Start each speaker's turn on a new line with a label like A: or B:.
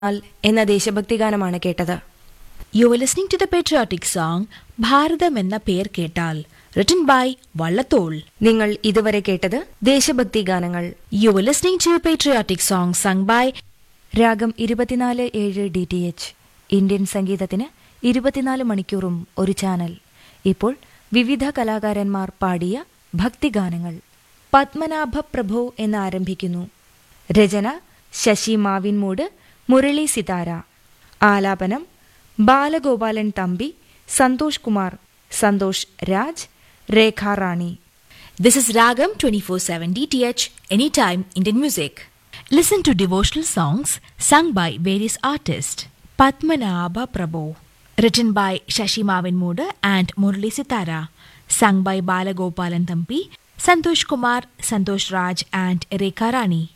A: ാൽ എന്ന ദേശഭക്തി ഗാനമാണ് കേട്ടത്
B: You were listening to the patriotic song ഭാരതം എന്ന പേർ കേട്ടാൽ written by വള്ളത്തോൾ
A: നിങ്ങൾ ഇതുവരെ കേട്ടത് ദേശഭക്തി ഗാനങ്ങൾ
B: You were listening to a patriotic song sung by
A: രാഗം ഇരുപത്തിനാല് ഏഴ് ഡി ടി എച്ച് ഇന്ത്യൻ സംഗീതത്തിന് ഇരുപത്തിനാല് മണിക്കൂറും ഒരു ചാനൽ ഇപ്പോൾ വിവിധ കലാകാരന്മാർ പാടിയ ഭക്തിഗാനങ്ങൾ പത്മനാഭ പ്രഭോ എന്ന് ആരംഭിക്കുന്നു രചന ശശി മാവിൻമൂട് മുരളി സിതാര ആലാപനം ബാലഗോപാലൻ തമ്പി സന്തോഷ് കുമാർ സന്തോഷ് രാജ് രേഖ റാണി
B: This is Ragam 24/7 DTH Anytime Indian Music. Listen to devotional songs sung by various artists. Padmanabha Prabhu, written by Shashi Mavinmood and Murali Sitara, sung by Balagopalan Thampi, Santosh Kumar, Santosh Raj and Rekha Rani.